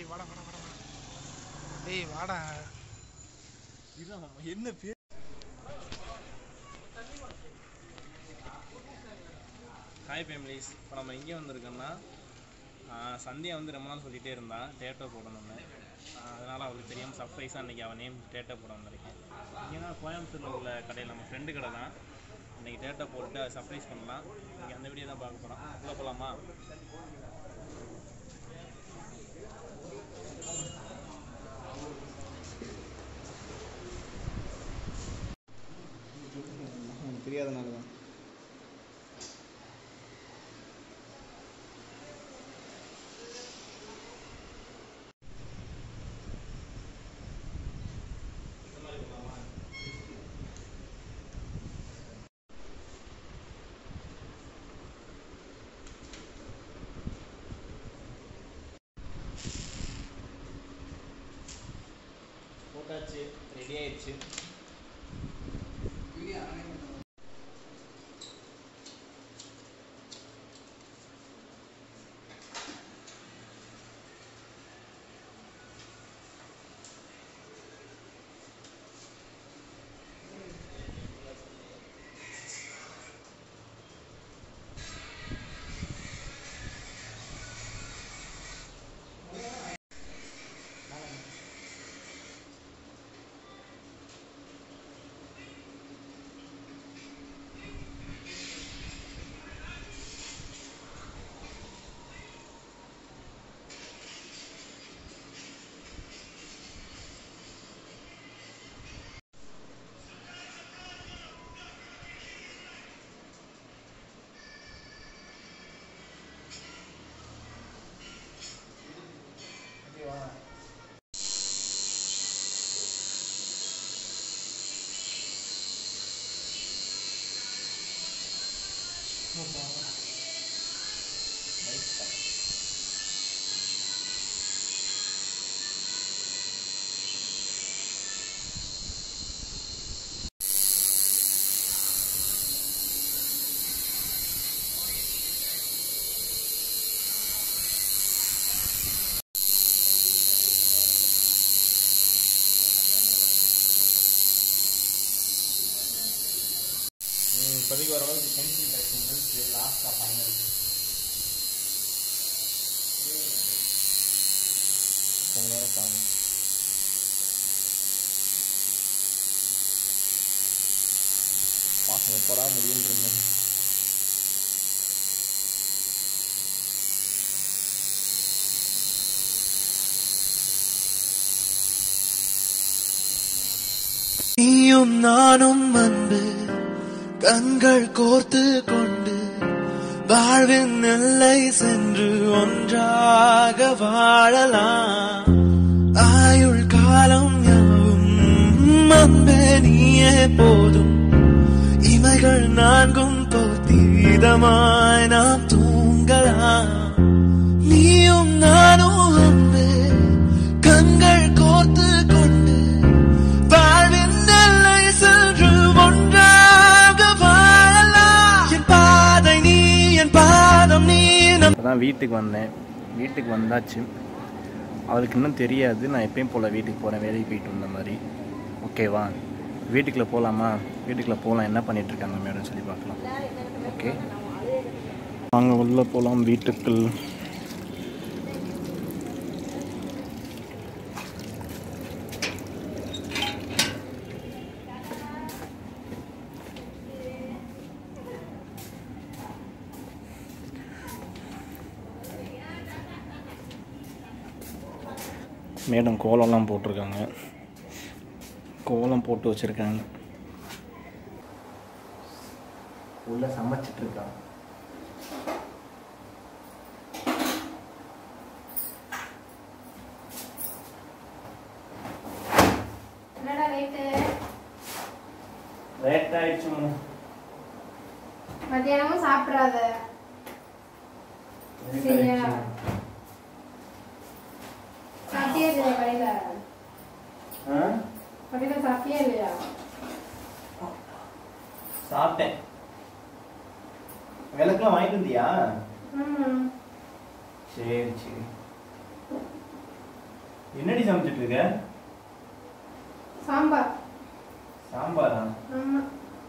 வாடா வாடா வாடா வாடா டேய் வாடா என்ன பேர் ஹாய் ஃபேமிலிஸ் இப்போ நம்ம எங்கே வந்திருக்கோம்னா ஆஹ் சந்தியா வந்து ரொம்ப நாள் சொல்லிகிட்டே இருந்தான் டேட்டோ போடணும்னு ஆஹ் அதனால அவளுக்கு தெரியாமல் சர்ப்ரைஸாக அன்றைக்கி அவன் நேம் டேட்டோ போட வந்திருக்கேன் இங்கே தான் கோயம்புத்தூரில் உள்ள கடையில் நம்ம ஃப்ரெண்டு கடை தான் இன்றைக்கி டேட்டோ போட்டு அதை சர்ப்ரைஸ் பண்ணலாம் இன்றைக்கி அந்த வீடியோ தான் பார்க்க போகிறோம் உள்ளே போகலாமா எனக்கு தெரியாதனால தான் போட்டாச்சு ரெடி ஆயிடுச்சு இப்போதைக்கு ஓரளவுக்கு பென்சில் டச்சிங் இருக்கு லாஸ்ட்டாக ஃபைனல் கொஞ்ச நேரம் காணும் பாசம் எப்படா முடியும்னு இருந்தேன் நீயும் நானும் அன்பு கண்கள் கோர்த்து கொண்டு வாழ்வின் எல்லை சென்று ஒன்றாக வாழலாம் ஆயுள் காலம் யாவும் அன்பே நீயே போதும் இமைகள் நான்கும் போத்தீதமாய் நாம் தூங்கலாம் நீயும் நானும் அன்பு கண்கள் கோர்த்து கொண்டு வாழ்வின் எல்லை சென்று ஒன்றாக வாழலாம் என் பாதை நீ என் பாதம் நீ நம் இப்போ தான் வீட்டுக்கு வந்தேன் வீட்டுக்கு வந்தாச்சு அவளுக்கு இன்னும் தெரியாது நான் எப்பயும் போல் வீட்டுக்கு போகிறேன் வேலைக்கு போயிட்டு வந்த மாதிரி ஓகேவா வீட்டுக்குள்ளே போகலாமா வீட்டுக்குள்ளே போகலாம் என்ன பண்ணிட்டு இருக்காங்க மேடம் சொல்லி பார்க்கலாம் ஓகே நாங்கள் உள்ளே போகலாம் வீட்டுக்குள் மேடம் கோலம்லாம் போட்டிருக்காங்க கோலம் போட்டு வச்சுருக்காங்க உள்ள சமைச்சிட்டு இருக்காங்க என்னடா லேட்டு லேட் ஆயிடுச்சு மத்தியானமும் சாப்பிடாத சரியா சாப்பிட்டே இல்லையா கடையில கடையில சாப்பிட்டே இல்லையா சாப்பிட்டேன் விளக்கெல்லாம் வாங்கிட்டு வந்தியா ம் சரி சரி என்னடி சமைச்சிட்டு இருக்க சாம்பார் சாம்பாரா ஆமா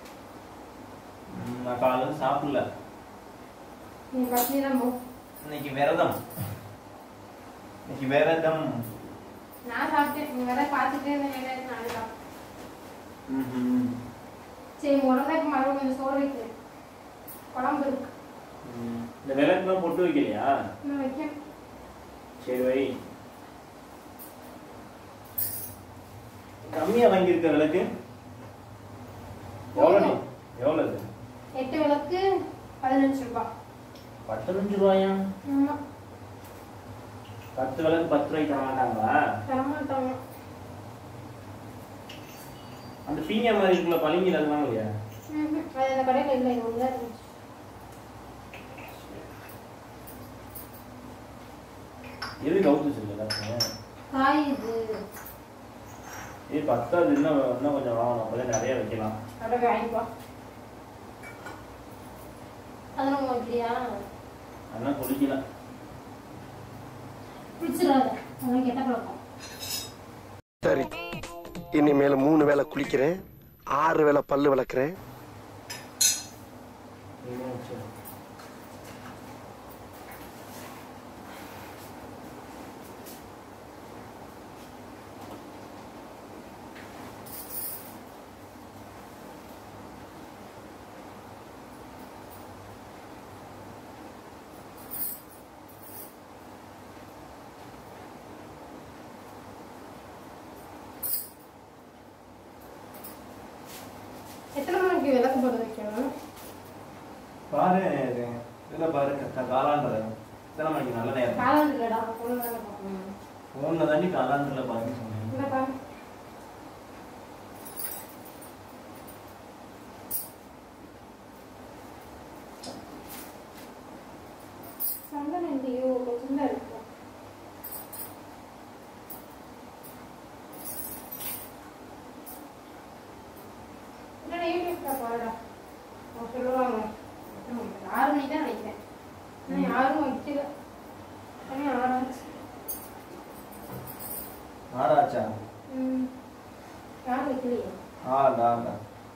ம், நான் காலையில் சாப்பிடல நீ பட்னி தான் போ இன்னைக்கு விரதம் இன்னைக்கு விரதம் நான் சாப்பிட்டேன் நீ வேற பார்த்துட்டே இருந்த வேலை நான் சாப்பிட்டேன் ம்ஹும். சரி உடனே இப்போ மறுபடியும் கொஞ்சம் சோறு வைக்கிறேன் குழம்பு இருக்கு ம். இந்த விளக்குலாம் பொட்டு வைக்கலையா நான் வைக்கிறேன் சரி வை கம்மியா வாங்கியிருக்க விளக்கு எவ்வளோ எவ்வளோ இது எட்டு விளக்கு பதினஞ்சு ரூபாய் பதினஞ்சு ரூபாயா ஆமா பத்து விளக்கு பத்து ரூபாய்க்கு தர மாட்டாங்களா தரமாட்டாங்க அந்த பீங்க மாதிரி இருக்குல்ல பளிங்கில் அதெல்லாம் இல்லையா ம்ஹும். அது அந்த கடையில் இல்லை இது ஒன்று தான் இருந்துச்சு எது கவுத்து வச்சிருக்க காய் இது இது பத்தாவது இன்னும் இன்னும் கொஞ்சம் வாங்கணும் அப்பதான் நிறைய வைக்கலாம் அப்படியே வாங்கிப்பா அது நம்ம வைக்கலையா அதெல்லாம் குளிக்கலாம் பிடிச்சிடாத அதெல்லாம் கெட்ட பழக்கம் சரி இனிமேல் மூணு வேளை குளிக்கிறேன் ஆறு வேளை பல்லு விளக்குறேன் எத்தனை மணிக்கு விளக்கு போட்டு வைக்கணும் பாரு இது இதில் பாரு க- காலாண்டர் எத்தனை மணிக்கு நல்ல நேரம் காலாண்டு இல்லடா பொண்ணு தானே பார்க்கணும் ஃபோனில் தாண்டி காலாண்டரில் பாருன்னு சொன்னேன் இல்லப்பா சந்தனம் இல்லையோ கொஞ்சம் தான் இருக்கும் இல்லடா யூடியூப்ல பாருடா அவங்க சொல்லுவாங்க எத்தனை மணிக்கு? ஆறு மணிக்கு தான் நினைக்கிறேன் ஆனால் யாரும் வைக்கல ஆனால் ஆறாச்சு ஆறாச்சா ம் யாரும் வைக்கலையே ஆடா ஆடா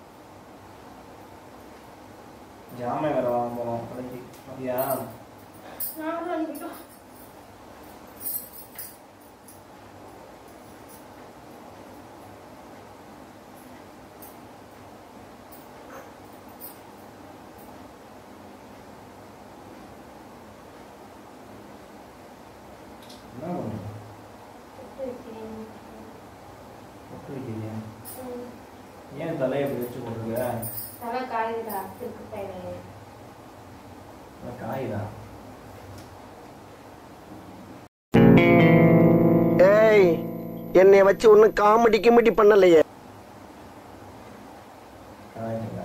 ஜாமான் வேற வாங்க போகிறோம் கடைக்கு அப்படியா நாங்களும் அனுப்பிட்டோம் என்ன பண்ணுறோம் பொட்டு வைக்கிறியா ஏன் தலையை இப்படி வச்சு போட்டுருக்க தலை காயுதுடா திருக்கு பையனே காயுதா ஏய் என்னைய வச்சு ஒன்னும் காமெடி கிமெடி பண்ணலையே காயுதா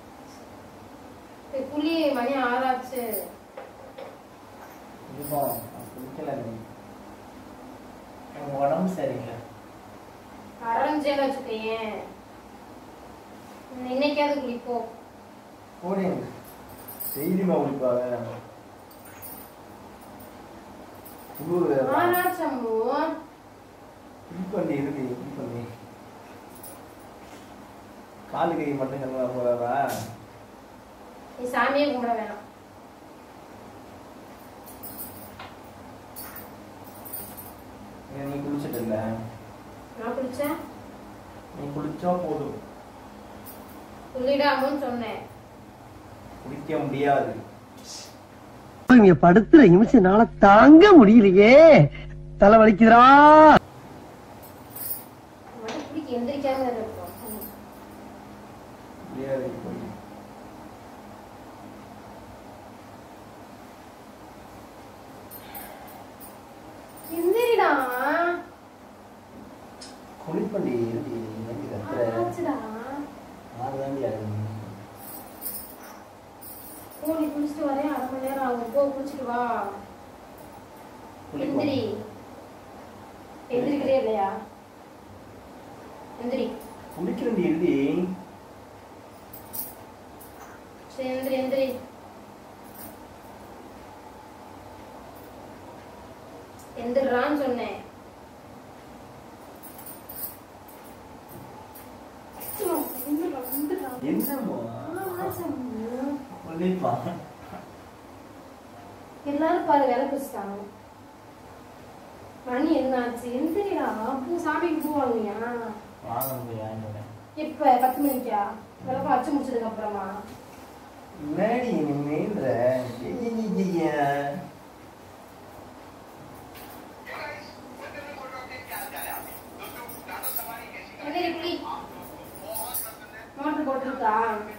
ஏய், புளி மணி ஆறாச்சு இருக்கும் குளிக்கல என் உடம்பு சரியில்லை அரைஞ்சேன்னு வச்சுக்கோயேன் இன்னைக்காவது குளிப்போம் போடி டெய்லியுமா குளிப்பாங்க குளிர் வேற. ஆறாச்சம்மு குளிப்பண்டி இருக்கு குளிப்பண்டி காலு கை மட்டும் கழுவ போதாதா நீ சாமியே கும்பிட வேணாம் ஏன் நீ குளிச்சிட்டு இல்ல நான் குளிச்சேன் நீ குளிச்சா போதும் குளிடாமன்னு சொன்னேன் குளிக்க முடியாது இங்க படுத்துற நிமிஷம்னால தாங்க முடியலையே தலை வலிக்குதுடா மட்டும் குளிக்க எந்திரிக்காம இருக்கும் முடியாது போய் எந்திரிடா குளிப்பண்டி இருக்கு நம்பி கத்துற ஆச்சுடா ஆறு தாண்டி ஆகுது ஓடி குளிச்சுட்டு வரேன் அரை மணி நேரம் ஆகும் போ குளிச்சுட்டு வா குளிப்போம். எந்திரி எந்திரிக்கிறே இல்லையா எந்திரி குளிக்கிறண்டி எழுதி சரி எந்திரி எந்திரி எந்திரான்னு சொன்னேன் என்னமோ ஆசைம்மா. சொல்லிப்பா எல்லாரும் பாரு விளக்கு வச்சுட்டாங்க மணி என்ன ஆச்சு எந்திரிடா பூ சாமிக்கு பூ வாங்குவியா வாங்க போய் வாங்கிடுறேன் எப்ப பத்து மணிக்கா விளக்கு வச்சு முடிச்சதுக்கு அப்புறமா முன்னாடி நீ மெயின்ற எந்திரி புளி மோட்டர் போட்டுருக்கா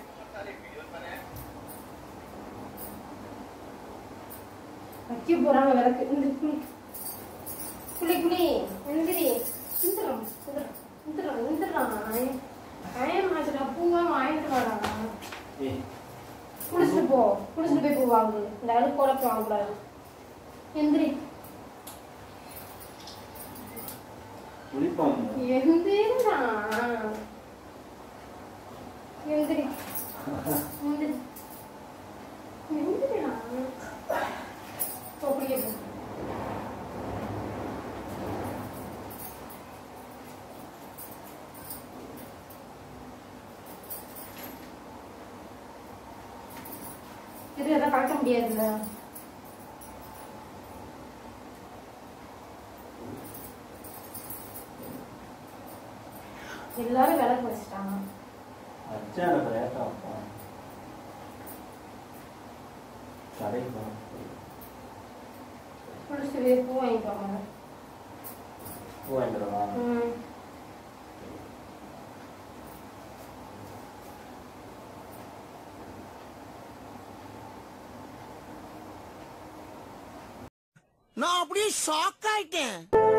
வைக்க போறாங்க விளக்கு இந்த புளி புளி புளி எந்திரி இந்திரம் இந்திரம் இந்திரம் இந்திரம் ஆயம் ஆச்சுடா பூவா வாங்கிட்டு வாடா குளிச்சுட்டு போ குளிச்சுட்டு போய் பூ வாங்கு இந்த அளவுக்கு குழப்பம் வாங்கக்கூடாது எந்திரி குளிப்போம் எந்திரிடா எந்திரி எந்திரி எந்திரிடா போ குளிக்க போ இது எதாவது கலக்க முடியாதுல்ல எல்லாரும் விளக்கு வச்சுட்டாங்க அச்சான பிரேட்டா அப்பா கடைக்கு போகணும் குளிச்சுட்டு போய் பூ வாங்கிட்டு வாங்க பூ வாங்கிடுவா ம் நான் அப்படியே ஷாக் ஆயிட்டேன்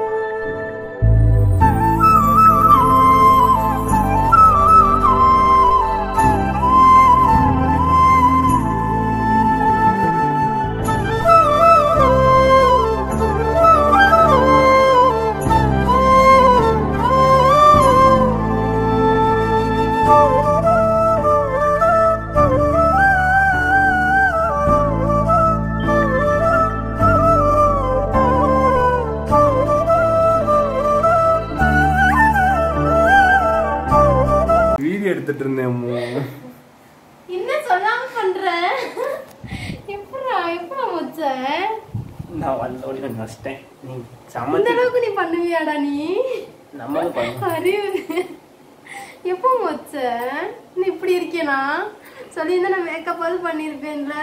வீடியோ எடுத்துட்டு இருந்தேன் அம்மு. என்ன சொல்லாம பண்ற எப்படா எப்படா மொச்ச நான் வந்தோடி நான் நஷ்டேன் நீ இந்த சமைச்சு அளவுக்கு நீ பண்ணுவியாடா நீ நம்மளும் பண்ண அறிவு எப்போ மொச்ச நீ இப்படி இருக்கேனா சொல்லியிருந்தா நான் மேக்கப்பாவது பண்ணியிருப்பேன்ல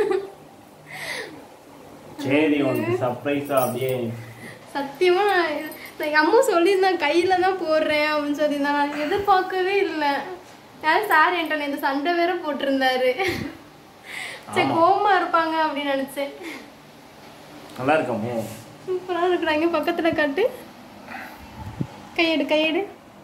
சரி உனக்கு சர்ப்ரைஸா அப்படியே சத்தியமா நான் நான் எங்க அம்மா சொல்லியிருந்தேன் கையில தான் போடுறேன் அப்படின்னு சொல்லியிருந்தேன் நான் எதிர்பார்க்கவே இல்லை யாரும் சார் என்கிட்ட இந்த சண்டை வேற போட்டிருந்தாரு சரி கோவமா இருப்பாங்க அப்படின்னு நினைச்சேன் நல்லா இருக்கமோ சூப்பரா இருக்கிறாங்க பக்கத்துல காட்டு கையெடு கையெடு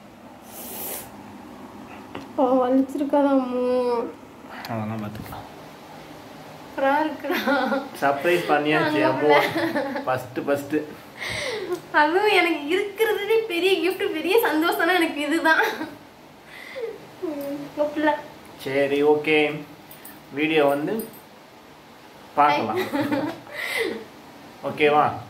ஓ வலிச்சிருக்காதாமோ அதெல்லாம் பார்த்துக்கலாம் சூப்பரா இருக்கிறா சர்ப்ரைஸ் பண்ணியாச்சு அப்போ ஃபஸ்ட்டு ஃபஸ்ட்டு அதுவும் எனக்கு இருக்கிறதுலே பெரிய gift பெரிய சந்தோஷம்னா எனக்கு இதுதான் உம், ஒப்பில்ல. சரி ஓகே வீடியோ வந்து பார்க்கலாம் ஓகேவா